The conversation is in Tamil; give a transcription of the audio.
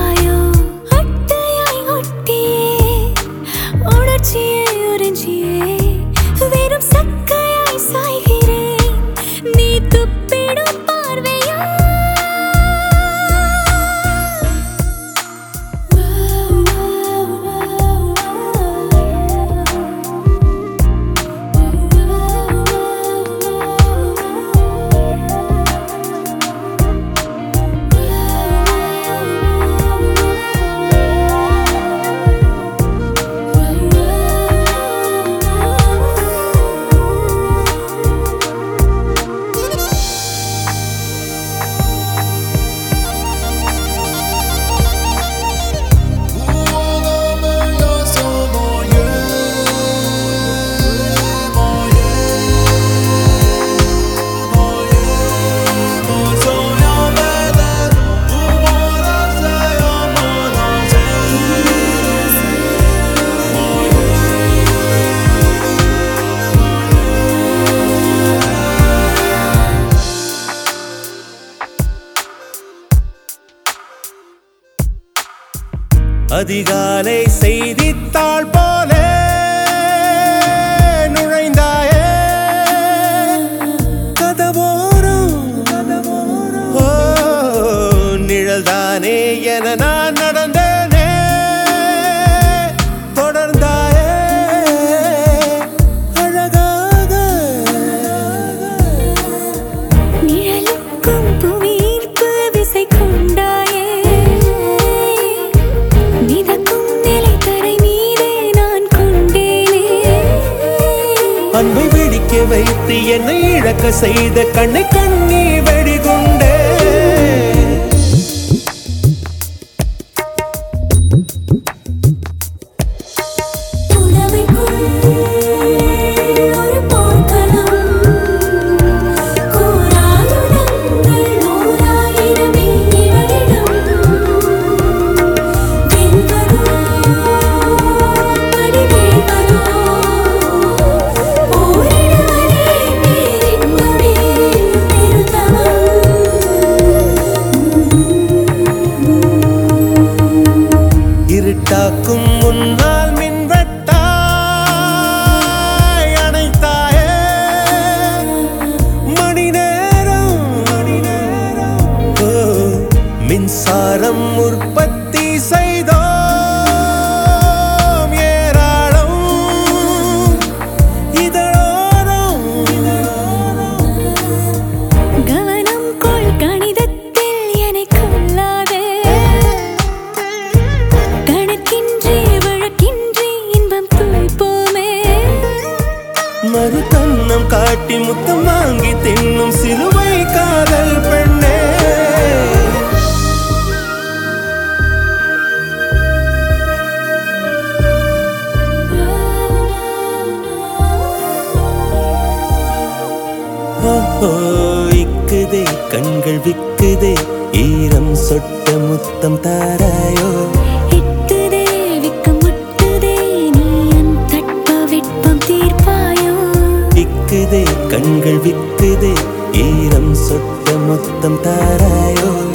தீர்ப்பாயோ அட்டையாய் ஒட்டியே உணர்ச்சியை உறிஞ்சியே வெறும் சக்கையாய் சாய்கிறேன் நீ துப்பிடும் பார்வையா அதிகாலை செய்தித்தாள் போல நுழைந்தாயே கதவோரம் ஓ நிழல்தானே என நான் நடந்தேனே தொடர்ந்தாயே அழகாக நிழலுக்கும் புவியீர்ப்பு விசை கொண்டாயே மிதக்கும் நிலைத்தரை மீதே நான் கொண்டேனே அன்பை வெடிக்க வைத்து என்னை இழக்க செய்த கண்ணை கண்ணி வெடிகுண்டே புலமைக்குள் ஒரு போர்க்களம் கோராயுதங்கள் நூறாயிரமே இவளிடம் வெல்வதோ படிவேல்வதோ போரிடுவதே பேரின்பமே பெருந்தவம் இருட்டாக்கும் முன்னால் மின்வெட்டாய் அணைத்தாயே மணி நேரம் மணி நேரம் ஓ, மின்சாரம் உற்பத்தி செய்தோம் ஏராளம் இதழோரம் இதழோரம் கவனம் கொள் கணிதத்தில் என்னை கொள்ளாதே கணக்கின்றி வழக்கின்றி இன்பம் துய்ப்போமே மறுதன்னம் காட்டி முத்தம் வாங்கி தின்னும் சிலுவை காதல் பெண்ணே ஓஹோ இக்குதே கண்கள் விக்குதே ஈரம் சொட்ட முத்தம் தாராயோ எட்டுதே விக்கம் முட்டுதே நீ என் தட்ப வெட்பம் தீர்ப்பாயோ இக்குதே கண்கள் விக்குதே ஈரம் சொட்ட முத்தம் தாராயோ